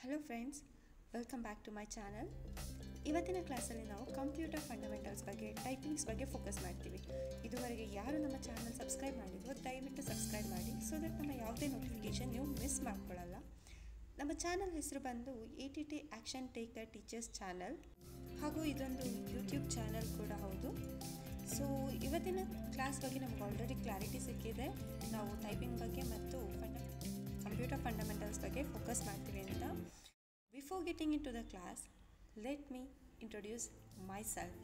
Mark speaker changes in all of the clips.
Speaker 1: hello friends welcome back to my channel ಇವತ್ತಿನ ಕ್ಲಾಸಲ್ಲಿ ನಾವು ಕಂಪ್ಯೂಟರ್ ಫಂಡಮೆಂಟಲ್ಸ್ ಬಗ್ಗೆ ಟೈಪಿಂಗ್ಸ್ ಬಗ್ಗೆ ಫೋಕಸ್ ಮಾಡ್ತೀವಿ ಇದುವರೆಗೆ ಯಾರು ನಮ್ಮ ಚಾನಲ್ ಸಬ್ಸ್ಕ್ರೈಬ್ ಮಾಡಿದ್ವೋ ದಯವಿಟ್ಟು ಸಬ್ಸ್ಕ್ರೈಬ್ ಮಾಡಿ ಸೊ ದಟ್ ನಮ್ಮ ಯಾವುದೇ ನೋಟಿಫಿಕೇಷನ್ ನೀವು ಮಿಸ್ ಮಾಡ್ಕೊಳ್ಳಲ್ಲ ನಮ್ಮ ಚಾನಲ್ ಹೆಸರು ಬಂದು A T T action take the teachers channel ಹಾಗೂ ಇದೊಂದು ಯೂಟ್ಯೂಬ್ ಚಾನಲ್ ಕೂಡ ಹೌದು ಸೊ ಇವತ್ತಿನ ಕ್ಲಾಸ್ ಬಗ್ಗೆ ನಮ್ಗೆ ಆಲ್ರೆಡಿ ಕ್ಲಾರಿಟಿ ಸಿಕ್ಕಿದೆ ನಾವು ಟೈಪಿಂಗ್ ಬಗ್ಗೆ ಮತ್ತು ಫಂಡ ಕಂಪ್ಯೂಟರ್ ಫಂಡಮೆಂಟಲ್ಸ್ ಬಗ್ಗೆ ಫೋಕಸ್ ಮಾಡ್ತೀವಿ ಅಂತ before getting into the class let me introduce myself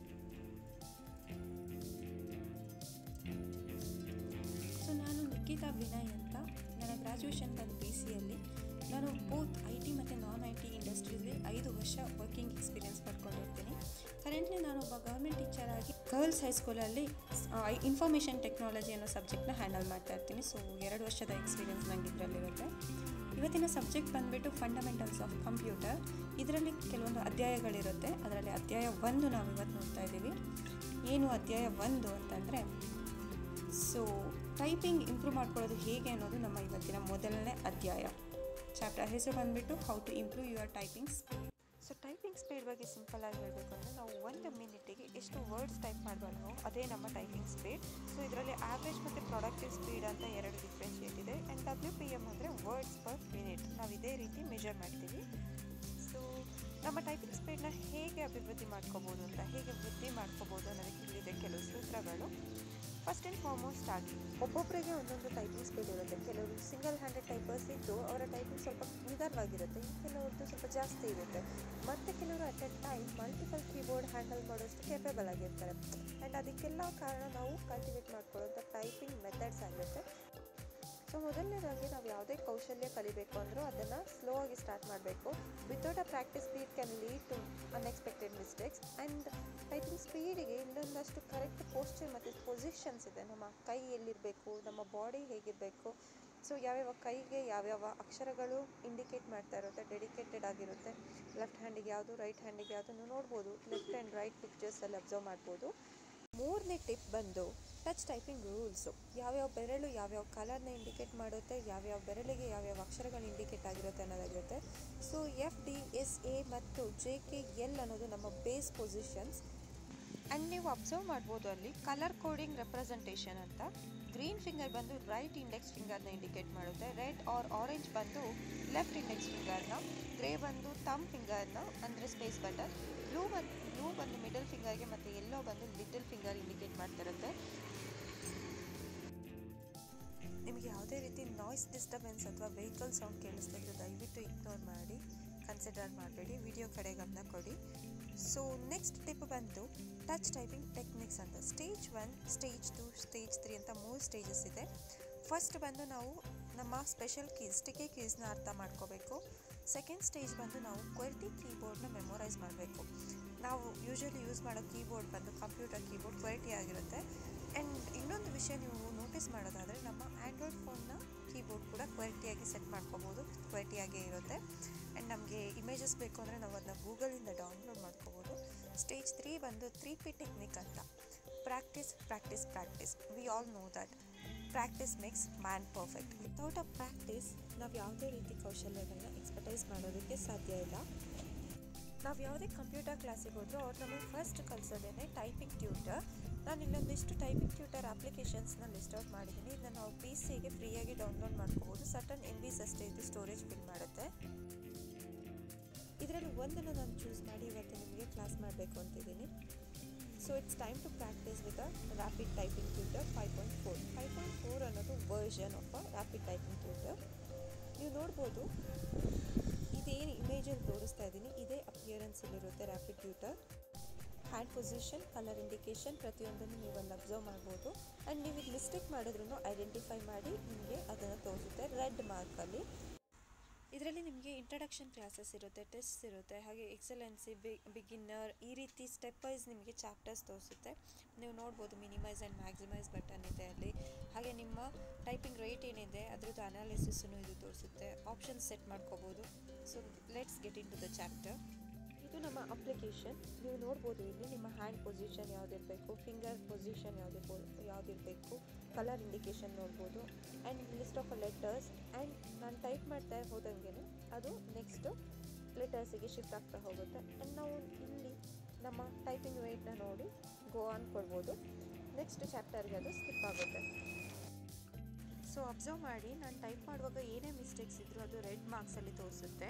Speaker 1: so ನಾನು ನಿಖಿತಾ ವಿನಯ್ ಅಂತ ನನ್ನ ಗ್ರ್ಯಾಜುಯೇಷನ್ ಬಂದು ಬಿ ಸಿಯಲ್ಲಿ ನಾನು ಬೋತ್ ಐ ಟಿ ಮತ್ತು ನಾನ್ ಐ ಟಿ ಇಂಡಸ್ಟ್ರೀಲಿ ಐದು ವರ್ಷ ವರ್ಕಿಂಗ್ ಎಕ್ಸ್ಪೀರಿಯನ್ಸ್ ಪಡ್ಕೊಂಡಿರ್ತೀನಿ ಕರೆಂಟ್ಲಿ ನಾನು ಒಬ್ಬ ಗೌರ್ಮೆಂಟ್ ಟೀಚರ್ ಆಗಿ ಗರ್ಲ್ಸ್ ಹೈಸ್ಕೂಲಲ್ಲಿ ಇನ್ಫಾರ್ಮೇಷನ್ ಟೆಕ್ನಾಲಜಿ ಅನ್ನೋ ಸಬ್ಜೆಕ್ಟ್ನ ಹ್ಯಾಂಡಲ್ ಮಾಡ್ತಾ ಇರ್ತೀನಿ ಸೊ ಎರಡು ವರ್ಷದ ಎಕ್ಸ್ಪೀರಿಯನ್ಸ್ ನನಗೆ ಇದರಲ್ಲಿರುತ್ತೆ ಇವತ್ತಿನ ಸಬ್ಜೆಕ್ಟ್ ಬಂದುಬಿಟ್ಟು ಫಂಡಮೆಂಟಲ್ಸ್ ಆಫ್ ಕಂಪ್ಯೂಟರ್ ಇದರಲ್ಲಿ ಕೆಲವೊಂದು ಅಧ್ಯಾಯಗಳಿರುತ್ತೆ ಅದರಲ್ಲಿ ಅಧ್ಯಾಯ ಒಂದು ನಾವು ಇವತ್ತು ನೋಡ್ತಾ ಇದ್ದೀವಿ ಏನು ಅಧ್ಯಾಯ ಒಂದು ಅಂತಂದರೆ ಸೊ ಟೈಪಿಂಗ್ ಇಂಪ್ರೂವ್ ಮಾಡ್ಕೊಳ್ಳೋದು ಹೇಗೆ ಅನ್ನೋದು ನಮ್ಮ ಇವತ್ತಿನ ಮೊದಲನೇ ಅಧ್ಯಾಯ ಚಾಪ್ಟರ್ ಹೆಸರು ಬಂದುಬಿಟ್ಟು how to improve your typing speed so typing speed ಬಗ್ಗೆ ಸಿಂಪಲ್ ಆಗಿ ಹೇಳಬೇಕು ಅಂದರೆ ನಾವು ಒಂದು ಮಿನಿಟಿಗೆ ಎಷ್ಟು ವರ್ಡ್ಸ್ ಟೈಪ್ ಮಾಡಬಲ್ವೋ ಅದೇ ನಮ್ಮ ಟೈಪಿಂಗ್ ಸ್ಪೀಡ್ ಸೊ ಇದರಲ್ಲಿ ಆವ್ರೇಜ್ ಮತ್ತು ಪ್ರೊಡಕ್ಟಿವ್ ಸ್ಪೀಡ್ ಅಂತ ಎರಡು ಡಿಫ್ರೆನ್ಷಿಯೇಟ್ ಇದೆ ಆ್ಯಂಡ್ ಡಬ್ಲ್ಯೂ ಪಿ ಎಮ್ ಅಂದರೆ ವರ್ಡ್ಸ್ ಪರ್ ಮಿನಿಟ್ ನಾವು ಇದೇ ರೀತಿ ಮೆಜರ್ ಮಾಡ್ತೀವಿ ಸೊ ನಮ್ಮ ಟೈಪಿಂಗ್ ಸ್ಪೀಡ್ನ ಹೇಗೆ ಅಭಿವೃದ್ಧಿ ಮಾಡ್ಕೋಬೋದು ಅಂತ ಹೇಗೆ ವೃದ್ಧಿ ಮಾಡ್ಕೋಬೋದು ಅನ್ನೋದಕ್ಕೆ ಇಲ್ಲಿದೆ ಕೆಲವು ಸೂತ್ರಗಳು ಫಸ್ಟ್ ಆ್ಯಂಡ್ ಫಾರ್ಮೋಸ್ಟ್ ಆಗಿ ಒಬ್ಬೊಬ್ಬರಿಗೆ ಒಂದೊಂದು ಟೈಪಿಂಗ್ ಸ್ಪೀಡ್ ಇರುತ್ತೆ ಕೆಲವರು ಸಿಂಗಲ್ ಹ್ಯಾಂಡೆಡ್ ಟೈಪರ್ಸ್ ಇದ್ದು ಅವರ ಟೈಪಿಂಗ್ ಸ್ವಲ್ಪ ನಿಧಾನವಾಗಿರುತ್ತೆ ಕೆಲವ್ರದ್ದು ಸ್ವಲ್ಪ ಜಾಸ್ತಿ ಇರುತ್ತೆ ಮತ್ತು ಕೆಲವರು at a time multiple keyboard handle ಮಾಡೋಷ್ಟು ಕೇಪೇಬಲ್ ಆಗಿರ್ತಾರೆ ಆ್ಯಂಡ್ ಅದಕ್ಕೆಲ್ಲ ಕಾರಣ ನಾವು ಕಲ್ಟಿವೇಟ್ ಮಾಡ್ಕೊಳ್ಳೋಂಥ ಟೈಪಿಂಗ್ ಮೆಥಡ್ಸ್ ಆಗಿರುತ್ತೆ ಸೊ ಮೊದಲನೇದಾಗಿ ನಾವು ಯಾವುದೇ ಕೌಶಲ್ಯ ಕಲಿಬೇಕು ಅಂದರೂ ಅದನ್ನು ಸ್ಲೋ ಆಗಿ ಸ್ಟಾರ್ಟ್ ಮಾಡಬೇಕು without a practice speed can lead to unexpected mistakes and typing ಸ್ಪೀಡಿಗೆ ಇನ್ನೊಂದಷ್ಟು ಕರೆಕ್ಟ್ ಪೋಸ್ಚರ್ ಮತ್ತು ಪೊಸಿಷನ್ಸ್ ಇದೆ ನಮ್ಮ ಕೈ ಎಲ್ಲಿರಬೇಕು ನಮ್ಮ ಬಾಡಿ ಹೇಗಿರಬೇಕು ಸೊ ಯಾವ್ಯಾವ ಕೈಗೆ ಯಾವ್ಯಾವ ಅಕ್ಷರಗಳು ಇಂಡಿಕೇಟ್ ಮಾಡ್ತಾ ಇರುತ್ತೆ ಡೆಡಿಕೇಟೆಡ್ ಆಗಿರುತ್ತೆ ಲೆಫ್ಟ್ ಹ್ಯಾಂಡಿಗೆ ಯಾವುದು ರೈಟ್ ಹ್ಯಾಂಡಿಗೆ ಯಾವುದು ನೀವು ನೋಡ್ಬೋದು ಲೆಫ್ಟ್ ಆ್ಯಂಡ್ ರೈಟ್ ಪಿಕ್ಚರ್ಸಲ್ಲಿ ಅಬ್ಸರ್ವ್ ಮಾಡ್ಬೋದು ಮೂರನೇ ಟಿಪ್ ಬಂದು ಟಚ್ ಟೈಪಿಂಗ್ ರೂಲ್ಸು ಯಾವ್ಯಾವ ಬೆರಳು ಯಾವ್ಯಾವ ಕಲರ್ನ ಇಂಡಿಕೇಟ್ ಮಾಡುತ್ತೆ ಯಾವ್ಯಾವ ಬೆರಳಿಗೆ ಯಾವ್ಯಾವ ಅಕ್ಷರಗಳು ಇಂಡಿಕೇಟ್ ಆಗಿರುತ್ತೆ ಅನ್ನೋದಾಗಿರುತ್ತೆ so F D S A ಮತ್ತು ಜೆ ಕೆ ಎಲ್ ಅನ್ನೋದು ನಮ್ಮ ಬೇಸ್ ಪೊಸಿಷನ್ಸ್ ಆ್ಯಂಡ್ ನೀವು ಅಬ್ಸರ್ವ್ ಮಾಡ್ಬೋದು ಅಲ್ಲಿ ಕಲರ್ ಕೋಡಿಂಗ್ ರೆಪ್ರೆಸೆಂಟೇಷನ್ ಅಂತ ಗ್ರೀನ್ ಫಿಂಗರ್ ಬಂದು ರೈಟ್ ಇಂಡೆಕ್ಸ್ ಫಿಂಗರ್ನ ಇಂಡಿಕೇಟ್ ಮಾಡುತ್ತೆ ರೆಡ್ ಆರ್ ಆರೆಂಜ್ ಬಂದು ಲೆಫ್ಟ್ ಇಂಡೆಕ್ಸ್ ಫಿಂಗರ್ನ ಗ್ರೇ ಬಂದು ತಮ್ ಫಿಂಗರ್ನ ಅಂದರೆ ಸ್ಪೇಸ್ ಬಟನ್ ಬ್ಲೂ ಬಂದು ಬ್ಲೂ ಬಂದು ಮಿಡಲ್ ಫಿಂಗರ್ಗೆ ಮತ್ತು ಎಲ್ಲೋ ಬಂದು ಲಿಟಲ್ ಫಿಂಗರ್ ಇಂಡಿಕೇಟ್ ಮಾಡ್ತಿರುತ್ತೆ ನಿಮಗೆ ಯಾವುದೇ ರೀತಿ ನಾಯ್ಸ್ ಡಿಸ್ಟರ್ಬೆನ್ಸ್ ಅಥವಾ ವೆಹಿಕಲ್ ಸೌಂಡ್ ಕೇಳಿಸ್ತಾ ಇದ್ದು ದಯವಿಟ್ಟು ಇಗ್ನೋರ್ ಮಾಡಿ ಕನ್ಸಿಡರ್ ಮಾಡಬೇಡಿ ವಿಡಿಯೋ ಕಡೆ ಗಮನ ಕೊಡಿ ಸೊ ನೆಕ್ಸ್ಟ್ ಟಿಪ್ ಬಂದು ಟಚ್ ಟೈಪಿಂಗ್ ಟೆಕ್ನಿಕ್ಸ್ ಅಂತ stage one stage two stage three ಅಂತ ಮೂರು ಸ್ಟೇಜಸ್ ಇದೆ ಫಸ್ಟ್ ಬಂದು ನಾವು ನಮ್ಮ ಸ್ಪೆಷಲ್ ಕೀಸ್ ಟಿಕೆ ಕೀಸ್ನ ಅರ್ಥ ಮಾಡ್ಕೋಬೇಕು ಸೆಕೆಂಡ್ ಸ್ಟೇಜ್ ಬಂದು ನಾವು ಕ್ವೆರ್ಟಿ ಕೀಬೋರ್ಡ್ನ ಮೆಮೊರೈಸ್ ಮಾಡಬೇಕು ನಾವು ಯೂಶ್ವಲಿ ಯೂಸ್ ಮಾಡೋ ಕೀಬೋರ್ಡ್ ಬಂದು ಕಂಪ್ಯೂಟರ್ ಕೀಬೋರ್ಡ್ ಕ್ವೆರ್ಟಿ ಆಗಿರುತ್ತೆ ಆ್ಯಂಡ್ ಇನ್ನೊಂದು ವಿಷಯ ನೀವು ನೋಟಿಸ್ ಮಾಡೋದಾದರೆ ನಮ್ಮ ಆ್ಯಂಡ್ರಾಯ್ಡ್ ಫೋನ್ನ ಕೀಬೋರ್ಡ್ ಕೂಡ ಕ್ವೆರ್ಟಿಯಾಗಿ ಸೆಟ್ ಮಾಡ್ಕೋಬೋದು ಕ್ವೆರ್ಟಿಯಾಗೇ ಇರುತ್ತೆ ಆ್ಯಂಡ್ ನಮಗೆ ಇಮೇಜಸ್ ಬೇಕು ಅಂದರೆ ನಾವು ಅದನ್ನ ಗೂಗಲಿಂದ ಡೌನ್ಲೋಡ್ ಮಾಡ್ಕೋಬೋದು ಸ್ಟೇಜ್ ತ್ರೀ ಬಂದು ತ್ರೀ ಪಿ ಟೆಕ್ನಿಕ್ ಅಂತ practice practice practice we all know that practice makes man perfect without a practice ನಾವು ಯಾವುದೇ ರೀತಿ ಕೌಶಲ್ಯಗಳನ್ನ ಎಕ್ಸ್ಪರ್ಟೈಸ್ ಮಾಡೋದಕ್ಕೆ ಸಾಧ್ಯ ಇಲ್ಲ ನಾವು ಯಾವುದೇ ಕಂಪ್ಯೂಟರ್ ಕ್ಲಾಸಿಗೆ ಹೋದರೂ ಅವ್ರು ನಮಗೆ ಫಸ್ಟ್ ಕಲಿಸೋದೇನೆ ಟೈಪಿಂಗ್ ಟ್ಯೂಟರ್ ನಾನು ಇಲ್ಲೊಂದಿಷ್ಟು ಟೈಪಿಂಗ್ ಟ್ಯೂಟರ್ ಅಪ್ಲಿಕೇಶನ್ಸ್ನ ಲಿಸ್ಟ್ ಔಟ್ ಮಾಡಿದ್ದೀನಿ ಇದನ್ನ ನಾವು ಪಿ ಸಿಗೆ ಫ್ರೀಯಾಗಿ ಡೌನ್ಲೋಡ್ ಮಾಡ್ಕೋಬೋದು ಸಟನ್ ಎಮ್ ಬಿಸ್ ಅಷ್ಟೇ ಇದು ಸ್ಟೋರೇಜ್ ಫಿಲ್ ಮಾಡುತ್ತೆ ಇದರಲ್ಲಿ ಒಂದನ್ನು ನಾನು ಚೂಸ್ ಮಾಡಿ ಇವತ್ತು ನಿಮಗೆ ಕ್ಲಾಸ್ ಮಾಡಬೇಕು ಅಂತಿದ್ದೀನಿ so it's time to practice with a rapid typing tutor five point four five point four ಅನ್ನೋದು version of a rapid typing tutor ನೀವು ನೋಡ್ಬೋದು ಇದೇನು ಇಮೇಜಲ್ಲಿ ತೋರಿಸ್ತಾ ಇದ್ದೀನಿ ಇದೇ ಅಪಿಯರೆನ್ಸಲ್ಲಿರುತ್ತೆ rapid tutor hand position colour indication ಪ್ರತಿಯೊಂದನ್ನು ನೀವು ಅಲ್ಲಿ ಅಬ್ಸರ್ವ್ ಮಾಡ್ಬೋದು ಆ್ಯಂಡ್ ನೀವು ಇದು ಮಿಸ್ಟೇಕ್ ಮಾಡಿದ್ರೂ ಐಡೆಂಟಿಫೈ ಮಾಡಿ ನಿಮಗೆ ಅದನ್ನು ತೋರಿಸುತ್ತೆ ರೆಡ್ ಮಾರ್ಕಲ್ಲಿ ಇದರಲ್ಲಿ ನಿಮಗೆ ಇಂಟ್ರಡಕ್ಷನ್ ಕ್ಲಾಸಸ್ ಇರುತ್ತೆ ಟೆಸ್ಟ್ಸ್ ಇರುತ್ತೆ ಹಾಗೆ ಎಕ್ಸಲೆನ್ಸಿ ಬಿ ಬಿಗಿನ್ನರ್ ಈ ರೀತಿ ಸ್ಟೆಪ್ ವೈಸ್ ನಿಮಗೆ ಚಾಪ್ಟರ್ಸ್ ತೋರಿಸುತ್ತೆ ನೀವು ನೋಡ್ಬೋದು ಮಿನಿಮೈಸ್ ಆ್ಯಂಡ್ ಮ್ಯಾಕ್ಸಿಮೈಸ್ ಬಟನ್ ಇದೆ ಅಲ್ಲಿ ಹಾಗೆ ನಿಮ್ಮ ಟೈಪಿಂಗ್ ರೇಟ್ ಏನಿದೆ ಅದರದ್ದು ಅನಾಲಿಸಿಸನ್ನು ಇದು ತೋರಿಸುತ್ತೆ ಆಪ್ಷನ್ಸ್ ಸೆಟ್ ಮಾಡ್ಕೋಬೋದು so let's get into the chapter ಇದು ನಮ್ಮ ಅಪ್ಲಿಕೇಶನ್ ನೀವು ನೋಡ್ಬೋದು ಇಲ್ಲಿ ನಿಮ್ಮ ಹ್ಯಾಂಡ್ ಪೊಸಿಷನ್ ಯಾವುದಿರಬೇಕು ಫಿಂಗರ್ ಪೊಸಿಷನ್ ಯಾವುದಿರ್ಬೋದು ಯಾವುದಿರಬೇಕು ಕಲರ್ ಇಂಡಿಕೇಶನ್ ನೋಡ್ಬೋದು and list of letters and ನಾನು ಟೈಪ್ ಮಾಡ್ತಾ ಹೋದಂಗೆ ಅದು ನೆಕ್ಸ್ಟು ಲೆಟರ್ಸಿಗೆ ಶಿಫ್ಟ್ ಆಗ್ತಾ ಹೋಗುತ್ತೆ ಆ್ಯಂಡ್ ನಾವು ಇಲ್ಲಿ ನಮ್ಮ ಟೈಪಿಂಗ್ ವೆಯ್ಟ್ನ ನೋಡಿ ಗೋ ಆನ್ ಕೊಡ್ಬೋದು ನೆಕ್ಸ್ಟ್ ಚಾಪ್ಟರ್ಗೆ ಅದು ಸ್ಕಿಪ್ ಆಗುತ್ತೆ ಸೊ ಅಬ್ಸರ್ವ್ ಮಾಡಿ ನಾನು ಟೈಪ್ ಮಾಡುವಾಗ ಏನೇ ಮಿಸ್ಟೇಕ್ಸ್ ಇದ್ದರೂ ಅದು ರೆಡ್ ಮಾರ್ಕ್ಸಲ್ಲಿ ತೋರಿಸುತ್ತೆ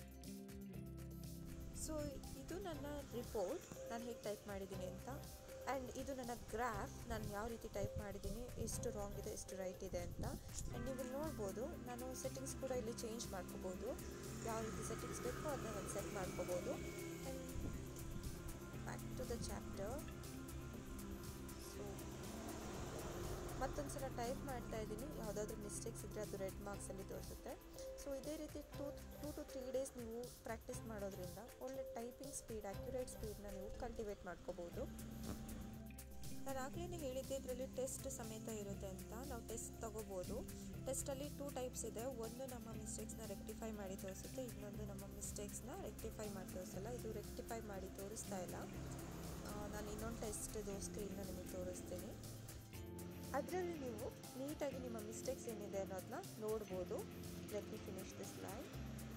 Speaker 1: ಸೊ ಇದು ನನ್ನ ರಿಪೋರ್ಟ್ ನಾನು ಹೇಗೆ ಟೈಪ್ ಮಾಡಿದ್ದೀನಿ ಅಂತ ಆ್ಯಂಡ್ ಇದು ನನ್ನ ಗ್ರಾಫ್ ನಾನು ಯಾವ ರೀತಿ ಟೈಪ್ ಮಾಡಿದ್ದೀನಿ ಎಷ್ಟು ರಾಂಗ್ ಇದೆ ಎಷ್ಟು ರೈಟ್ ಇದೆ ಅಂತ ಆ್ಯಂಡ್ ನೀವು ಇಲ್ಲಿ ನೋಡ್ಬೋದು ನಾನು ಸೆಟ್ಟಿಂಗ್ಸ್ ಕೂಡ ಇಲ್ಲಿ ಚೇಂಜ್ ಮಾಡ್ಕೋಬೋದು ಯಾವ ರೀತಿ ಸೆಟ್ಟಿಂಗ್ಸ್ ಬೇಕೋ ಅದನ್ನ ನಾನು ಸೆಟ್ ಮಾಡ್ಕೋಬೋದು and back to the chapter so ಮತ್ತೊಂದು ಸಲ ಟೈಪ್ ಮಾಡ್ತಾ ಇದ್ದೀನಿ ಯಾವುದಾದ್ರೂ ಮಿಸ್ಟೇಕ್ಸ್ ಇದ್ದರೆ ಅದು ರೆಡ್ ಮಾರ್ಕ್ಸಲ್ಲಿ ತೋರಿಸುತ್ತೆ ಸೊ ಇದೇ ರೀತಿ two two to three days ನೀವು ಪ್ರಾಕ್ಟೀಸ್ ಮಾಡೋದ್ರಿಂದ ಒಳ್ಳೆ ಟೈಪಿಂಗ್ ಸ್ಪೀಡ್ ಅಕ್ಯುರೇಟ್ ಸ್ಪೀಡ್ನ ನೀವು ಕಲ್ಟಿವೇಟ್ ಮಾಡ್ಕೋಬೋದು ನಾನು ಆಗಲೇ ಹೇಳಿದ್ದೆ ಇದರಲ್ಲಿ ಟೆಸ್ಟ್ ಸಮೇತ ಇರುತ್ತೆ ಅಂತ ನಾವು ಟೆಸ್ಟ್ ತೊಗೋಬೋದು ಟೆಸ್ಟಲ್ಲಿ ಟೂ ಟೈಪ್ಸ್ ಇದೆ ಒಂದು ನಮ್ಮ ಮಿಸ್ಟೇಕ್ಸ್ನ ರೆಕ್ಟಿಫೈ ಮಾಡಿ ತೋರಿಸುತ್ತೆ ಇನ್ನೊಂದು ನಮ್ಮ ಮಿಸ್ಟೇಕ್ಸ್ನ ರೆಕ್ಟಿಫೈ ಮಾಡಿ ತೋರಿಸಲ್ಲ ಇದು ರೆಕ್ಟಿಫೈ ಮಾಡಿ ತೋರಿಸ್ತಾ ಇಲ್ಲ ನಾನು ಇನ್ನೊಂದು ಟೆಸ್ಟ್ದು ಸ್ಕ್ರೀನ್ನ ನಿಮಗೆ ತೋರಿಸ್ತೀನಿ ಅದರಲ್ಲಿ ನೀವು ನೀಟಾಗಿ ನಿಮ್ಮ ಮಿಸ್ಟೇಕ್ಸ್ ಏನಿದೆ ಅನ್ನೋದನ್ನ ನೋಡ್ಬೋದು let me finish this line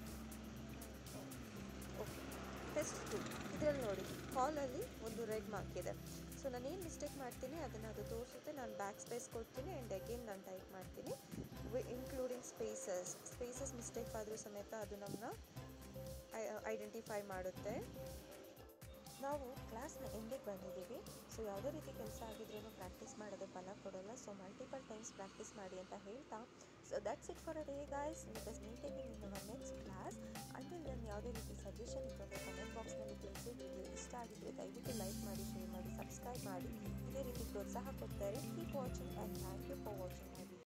Speaker 1: okay test two ಇದರಲ್ಲಿ ನೋಡಿ ಕಾಲಲ್ಲಿ ಒಂದು ರೆಡ್ ಮಾರ್ಕ್ ಇದೆ ಸೊ ನಾನು ಏನು ಮಿಸ್ಟೇಕ್ ಮಾಡ್ತೀನಿ ಅದನ್ನು ಅದು ತೋರಿಸುತ್ತೆ ನಾನು ಬ್ಯಾಕ್ ಸ್ಪೇಸ್ ಕೊಡ್ತೀನಿ ಆ್ಯಂಡ್ ಅಗೇನ್ ನಾನು ಟೈಪ್ ಮಾಡ್ತೀನಿ we including spaces spaces mistake ಆದರೂ ಸಮೇತ ಅದು ನಮ್ಮನ್ನ ಐಡೆಂಟಿಫೈ ಮಾಡುತ್ತೆ ನಾವು ಕ್ಲಾಸ್ನ ಎಂಡಿಗೆ ಬಂದಿದ್ದೀವಿ ಸೊ ಯಾವುದೇ ರೀತಿ ಕೆಲಸ ಆಗಿದ್ರೂ ಪ್ರಾಕ್ಟೀಸ್ ಮಾಡೋದು ಫಲ ಕೊಡೋಲ್ಲ ಸೊ ಮಲ್ಟಿಪಲ್ ಟೈಮ್ಸ್ ಪ್ರಾಕ್ಟೀಸ್ ಮಾಡಿ ಅಂತ ಹೇಳ್ತಾ so that's it for a day guys because meeting in ನಮ್ಮ ನೆಕ್ಸ್ಟ್ ಕ್ಲಾಸ್ ಅಂಟಿಲ್ ನಾನು ಯಾವುದೇ ರೀತಿ ಸಜೆಷನ್ ಇತ್ತು ಕಮೆಂಟ್ ಬಾಕ್ಸ್ನಲ್ಲಿ ತಿಳಿಸಿ ವಿಡಿಯೋ ಇಷ್ಟ ಆಗಿದ್ದರೆ ದಯವಿಟ್ಟು ಲೈಕ್ ಮಾಡಿ ಶೇರ್ ಮಾಡಿ ಸಬ್ಸ್ಕ್ರೈಬ್ ಮಾಡಿ ಇದೇ ರೀತಿ ಪ್ರೋತ್ಸಾಹ ಕೊಡ್ತಾರೆ keep watching and thank you for watching